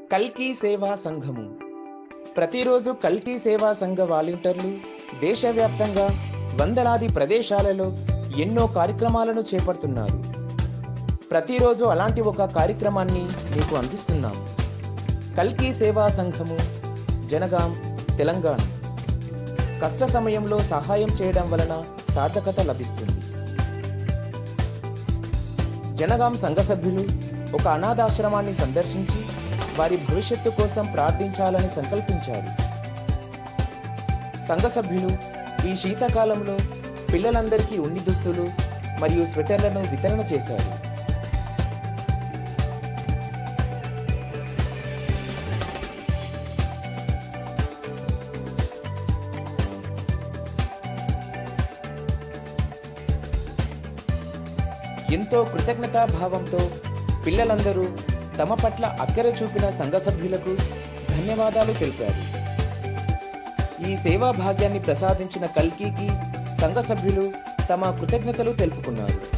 కల్కి సేవా సంఘము ప్రతిరోజు కల్కి సేవా సంఘ వాలంటీర్లు దేశవ్యాప్తంగా వందలాది ప్రదేశాలలో ఎన్నో కార్యక్రమాలను చేపడుతున్నారు ప్రతిరోజు అలాంటి ఒక కార్యక్రమాన్ని మీకు అందిస్తున్నాం కల్కి సేవా సంఘము జనగాం తెలంగాణ కష్ట సమయంలో సహాయం చేయడం వలన సార్థకత లభిస్తుంది జనగాం సంఘ సభ్యులు ఒక అనాథాశ్రమాన్ని సందర్శించి వారి భవిష్యత్తు కోసం ప్రార్థించాలని సంకల్పించారు సంఘ సభ్యులు ఈ శీతాకాలంలో పిల్లలందరికీ ఉన్ని దుస్తులు మరియు స్వెటర్లను వితరణ చేశారు ఎంతో కృతజ్ఞతా భావంతో పిల్లలందరూ తమ పట్ల అక్కర చూపిన సంఘ సభ్యులకు ధన్యవాదాలు తెలిపారు ఈ సేవా భాగ్యాన్ని ప్రసాదించిన కల్కీకి సంఘ సభ్యులు తమ కృతజ్ఞతలు తెలుపుకున్నారు